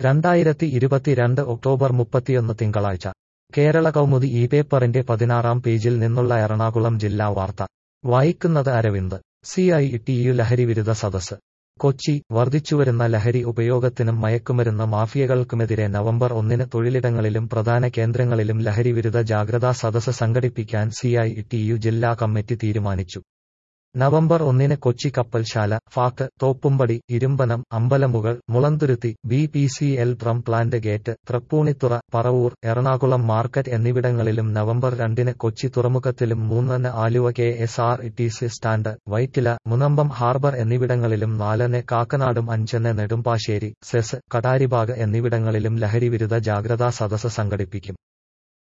രണ്ടായിരത്തി ഇരുപത്തിരണ്ട് ഒക്ടോബർ മുപ്പത്തിയൊന്ന് തിങ്കളാഴ്ച കേരള കൗമുദി ഈ പേപ്പറിന്റെ പതിനാറാം പേജിൽ നിന്നുള്ള എറണാകുളം ജില്ലാ വാർത്ത വായിക്കുന്നത് Aravind C I T U ലഹരിവിരുദ്ധ സദസ് കൊച്ചി വർദ്ധിച്ചുവരുന്ന ലഹരി ഉപയോഗത്തിനും മയക്കുമരുന്ന് മാഫിയകൾക്കുമെതിരെ നവംബർ ഒന്നിന് തൊഴിലിടങ്ങളിലും പ്രധാന കേന്ദ്രങ്ങളിലും ലഹരിവിരുദ്ധ ജാഗ്രതാ സദസ് സംഘടിപ്പിക്കാൻ സി ഐ ടി യു ജില്ലാ കമ്മിറ്റി തീരുമാനിച്ചു നവംബർ ഒന്നിന് കൊച്ചി കപ്പൽശാല ഫാക്ക് Thoppumpady Irumpanam Ambalamugal Mulanthuruthy B P C L drum plant gate Tripunithura Paravur Ernakulam market എന്നിവിടങ്ങളിലും നവംബർ രണ്ടിന് കൊച്ചി തുറമുഖത്തിലും മൂന്നിന് Aluva K S R T C stand Vyttila Munambam harbour എന്നിവിടങ്ങളിലും നാലിന് കാക്കനാടും അഞ്ചിന് നെടുമ്പാശ്ശേരി സെസ് കടാരിബാഗ് എന്നിവിടങ്ങളിലും ലഹരിവിരുദ്ധ ജാഗ്രതാ സദസ് സംഘടിപ്പിക്കും